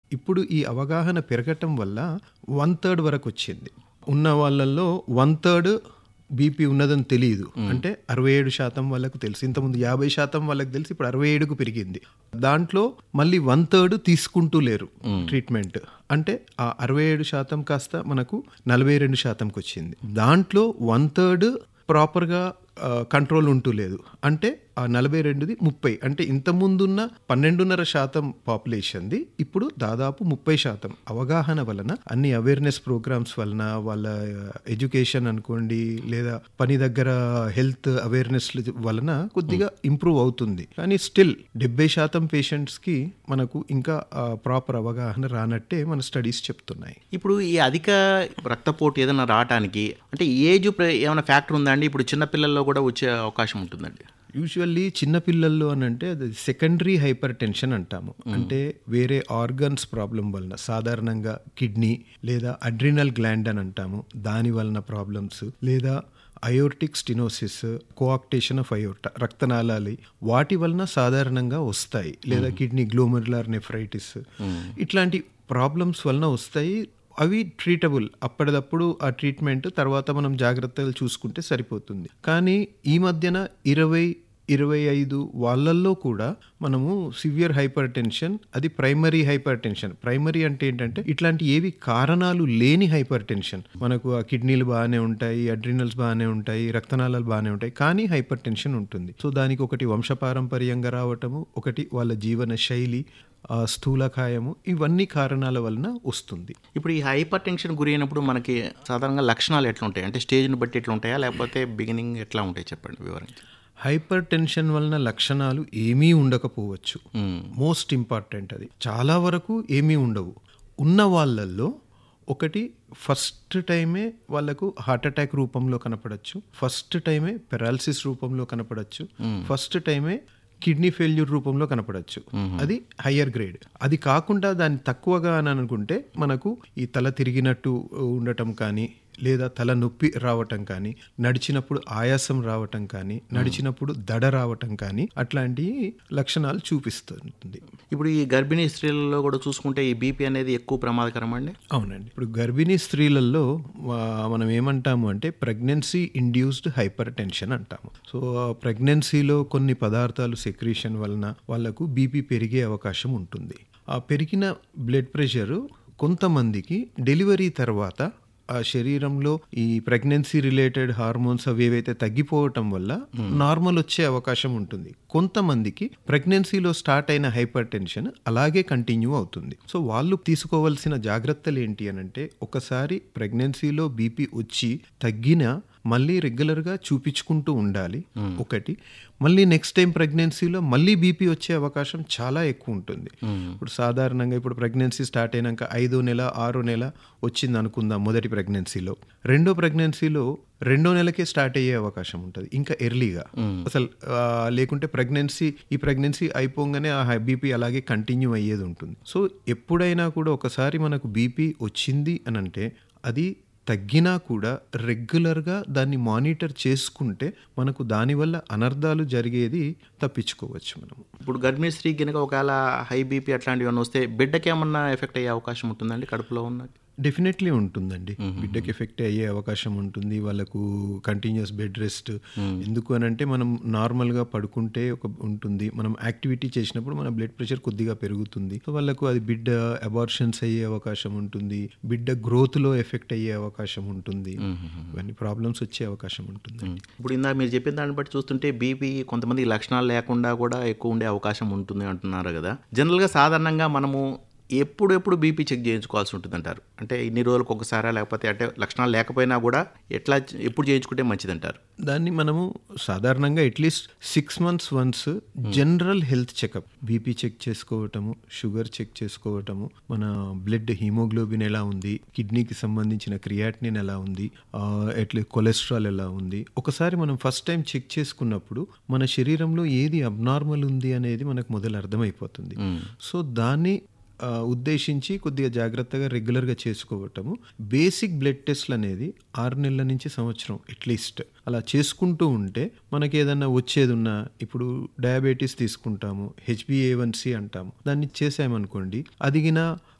ఇప్పుడు ఈ అవగాహన పెరగటం వల్ల వన్ థర్డ్ వరకు వచ్చింది ఉన్న వాళ్ళల్లో వన్ థర్డ్ బీపీ ఉన్నదని తెలియదు అంటే అరవై ఏడు శాతం వాళ్ళకు తెలుసు ఇంతకుముందు యాభై శాతం వాళ్ళకి తెలిసి ఇప్పుడు అరవై ఏడుకు పెరిగింది దాంట్లో మళ్ళీ వన్ థర్డ్ తీసుకుంటూ లేరు ట్రీట్మెంట్ అంటే ఆ అరవై ఏడు శాతం కాస్త మనకు నలభై రెండు శాతంకి వచ్చింది దాంట్లో వన్ థర్డ్ ప్రాపర్గా కంట్రోల్ ఉంటూ లేదు అంటే ఆ నలభై రెండుది ముప్పై అంటే ఇంత ముందున్న పన్నెండున్నర శాతం పాపులేషన్ది ఇప్పుడు దాదాపు ముప్పై శాతం అవగాహన వలన అన్ని అవేర్నెస్ ప్రోగ్రామ్స్ వలన వాళ్ళ ఎడ్యుకేషన్ అనుకోండి లేదా పని దగ్గర హెల్త్ అవేర్నెస్ వలన కొద్దిగా ఇంప్రూవ్ అవుతుంది కానీ స్టిల్ డెబ్బై శాతం పేషెంట్స్కి మనకు ఇంకా ప్రాపర్ అవగాహన రానట్టే మన స్టడీస్ చెప్తున్నాయి ఇప్పుడు ఈ అధిక రక్తపోటు ఏదైనా రావటానికి అంటే ఏజ్ ప్ర- ఏమైనా ఫ్యాక్టర్ ఉందా అండి ఇప్పుడు చిన్నపిల్లల్లో కూడా వచ్చే అవకాశం ఉంటుందండి యూజువల్లీ చిన్నపిల్లల్లో అని అంటే అది సెకండరీ హైపర్ టెన్షన్ అంటాము అంటే వేరే ఆర్గన్స్ ప్రాబ్లం వలన సాధారణంగా కిడ్నీ లేదా అడ్రినల్ గ్లాండ్ అని అంటాము దాని వలన ప్రాబ్లమ్స్ లేదా aortic stenosis coarctation of aorta రక్తనాళాలు వాటి వలన సాధారణంగా వస్తాయి లేదా కిడ్నీ గ్లోమెరులార్ నెఫ్రైటిస్ ఇట్లాంటి ప్రాబ్లమ్స్ వలన వస్తాయి అవి ట్రీటబుల్ అప్పటిదప్పుడు ఆ ట్రీట్మెంట్ తర్వాత మనం జాగ్రత్తలు చూసుకుంటే సరిపోతుంది కానీ ఈ మధ్యన ఇరవై ఇరవై ఐదు వాళ్ళల్లో కూడా మనము సివియర్ హైపర్ టెన్షన్ అది ప్రైమరీ హైపర్ టెన్షన్ ప్రైమరీ అంటే ఏంటంటే ఇట్లాంటి ఏవి కారణాలు లేని హైపర్ టెన్షన్ మనకు ఆ కిడ్నీలు బాగానే ఉంటాయి అడ్రినల్స్ బాగానే ఉంటాయి రక్తనాళాలు బాగానే ఉంటాయి కానీ హైపర్ టెన్షన్ ఉంటుంది సో దానికి ఒకటి వంశపారంపర్యంగా రావటము ఒకటి వాళ్ళ జీవన శైలి ఆ స్థూలకాయము ఇవన్నీ కారణాల వలన వస్తుంది ఇప్పుడు ఈ హైపర్ టెన్షన్ గురి అయినప్పుడు మనకి సాధారణంగా లక్షణాలు ఎట్లా ఉంటాయి అంటే స్టేజ్ని బట్టి ఎట్లా ఉంటాయా లేకపోతే బిగినింగ్ ఎట్లా ఉంటాయి చెప్పండి వివరించి హైపర్ టెన్షన్ వలన లక్షణాలు ఏమీ ఉండకపోవచ్చు మోస్ట్ ఇంపార్టెంట్ అది చాలా వరకు ఏమీ ఉండవు ఉన్న వాళ్ళల్లో ఒకటి ఫస్ట్ టైమే వాళ్ళకు హార్ట్ అటాక్ రూపంలో కనపడచ్చు ఫస్ట్ టైమే పెరాలసిస్ రూపంలో కనపడచ్చు ఫస్ట్ టైమే కిడ్నీ ఫెయిల్యూర్ రూపంలో కనపడచ్చు అది హయ్యర్ గ్రేడ్ అది కాకుండా దాన్ని తక్కువగా అని అనుకుంటే మనకు ఈ తల తిరిగినట్టు ఉండటం కానీ లేదా తల నొప్పి రావటం కానీ నడిచినప్పుడు ఆయాసం రావటం కానీ నడిచినప్పుడు దడ రావటం కానీ అట్లాంటి లక్షణాలు చూపిస్తుంది ఇప్పుడు ఈ గర్భిణీ స్త్రీలలో కూడా చూసుకుంటే ఈ బీపీ అనేది ఎక్కువ ప్రమాదకరం అండి అవునండి ఇప్పుడు గర్భిణీ స్త్రీలలో ఆ, మనం ఏమంటాము అంటే ప్రెగ్నెన్సీ ఇండ్యూస్డ్ హైపర్ టెన్షన్ అంటాము సో ప్రెగ్నెన్సీలో కొన్ని పదార్థాలు సెక్రీషన్ వలన వాళ్ళకు బీపీ పెరిగే అవకాశం ఉంటుంది ఆ పెరిగిన బ్లడ్ ప్రెషర్ కొంతమందికి డెలివరీ తర్వాత ఆ శరీరంలో ఈ ప్రెగ్నెన్సీ రిలేటెడ్ హార్మోన్స్ అవి ఏవైతే తగ్గిపోవటం వల్ల నార్మల్ వచ్చే అవకాశం ఉంటుంది కొంతమందికి ప్రెగ్నెన్సీలో స్టార్ట్ అయిన హైపర్ టెన్షన్ అలాగే కంటిన్యూ అవుతుంది సో వాళ్ళు తీసుకోవాల్సిన జాగ్రత్తలు ఏంటి అని అంటే ఒకసారి ప్రెగ్నెన్సీలో బీపీ వచ్చి తగ్గిన మళ్ళీ రెగ్యులర్గా చూపించుకుంటూ ఉండాలి ఒకటి మళ్ళీ నెక్స్ట్ టైం ప్రెగ్నెన్సీలో మళ్ళీ బీపీ వచ్చే అవకాశం చాలా ఎక్కువ ఉంటుంది ఇప్పుడు సాధారణంగా ఇప్పుడు ప్రెగ్నెన్సీ స్టార్ట్ అయినాక ఐదో నెల ఆరో నెల వచ్చింది అనుకుందాం మొదటి ప్రెగ్నెన్సీలో రెండో ప్రెగ్నెన్సీలో రెండో నెలకే స్టార్ట్ అయ్యే అవకాశం ఉంటుంది ఇంకా ఎర్లీగా అసలు ఆ, లేకుంటే ప్రెగ్నెన్సీ ఈ ప్రెగ్నెన్సీ అయిపోగానే ఆ బీపీ అలాగే కంటిన్యూ అయ్యేది ఉంటుంది సో ఎప్పుడైనా కూడా ఒకసారి మనకు బీపీ వచ్చింది అని అంటే అది తగ్గినా కూడా రెగ్యులర్గా దాన్ని మానిటర్ చేసుకుంటే మనకు దానివల్ల అనర్థాలు జరిగేది తప్పించుకోవచ్చు మనము ఇప్పుడు గర్భిణీ స్త్రీ కనుక ఒకవేళ హై బీపీ అట్లాంటివి ఏమైనా వస్తే బిడ్డకి ఏమన్నా ఎఫెక్ట్ అయ్యే అవకాశం ఉంటుందండి కడుపులో ఉన్న డెఫినెట్లీ ఉంటుందండి బిడ్డకి ఎఫెక్ట్ అయ్యే అవకాశం ఉంటుంది వాళ్ళకు కంటిన్యూస్ బెడ్ రెస్ట్ ఎందుకు అని అంటే మనం నార్మల్గా పడుకుంటే ఒక ఉంటుంది మనం యాక్టివిటీ చేసినప్పుడు మన బ్లడ్ ప్రెషర్ కొద్దిగా పెరుగుతుంది సో వాళ్ళకు అది బిడ్డ అబార్షన్స్ అయ్యే అవకాశం ఉంటుంది బిడ్డ గ్రోత్లో ఎఫెక్ట్ అయ్యే అవకాశం ఉంటుంది ఇవన్నీ ప్రాబ్లమ్స్ వచ్చే అవకాశం ఉంటుంది ఇప్పుడు ఇందాక మీరు చెప్పిన దాన్ని బట్టి చూస్తుంటే బీపీ కొంతమంది లక్షణాలు లేకుండా కూడా ఎక్కువ ఉండే అవకాశం ఉంటుంది అంటున్నారు కదా జనరల్గా సాధారణంగా మనము ఎప్పుడెప్పుడు బీపీ చెక్ చేయించుకోవాల్సి ఉంటుంది అంటారు అంటే ఇన్ని రోజులకు ఒకసారా లేకపోతే అంటే లక్షణాలు లేకపోయినా కూడా ఎట్లా ఎప్పుడు చేయించుకుంటే మంచిది అంటారు దాన్ని మనము సాధారణంగా at least six months once general health checkup BP check చేసుకోవటము షుగర్ చెక్ చేసుకోవటము మన బ్లడ్ హీమోగ్లోబిన్ ఎలా ఉంది కిడ్నీకి సంబంధించిన క్రియాటినిన్ ఎలా ఉంది ఆ, ఎట్లా కొలెస్ట్రాల్ ఎలా ఉంది ఒకసారి మనం ఫస్ట్ టైం చెక్ చేసుకున్నప్పుడు మన శరీరంలో ఏది అబ్నార్మల్ ఉంది అనేది మనకు మొదలు అర్థమైపోతుంది సో దాన్ని ఆ, ఉద్దేశించి కొద్దిగా జాగ్రత్తగా రెగ్యులర్గా చేసుకోవటము బేసిక్ బ్లడ్ టెస్ట్లు అనేది ఆరు నెలల నుంచి సంవత్సరం అట్లీస్ట్ అలా చేసుకుంటూ ఉంటే మనకి ఏదన్నా వచ్చేది ఉన్నా ఇప్పుడు డయాబెటీస్ తీసుకుంటాము హెచ్బిఏవన్సి అంటాము దాన్ని చేసామనుకోండి అదిగిన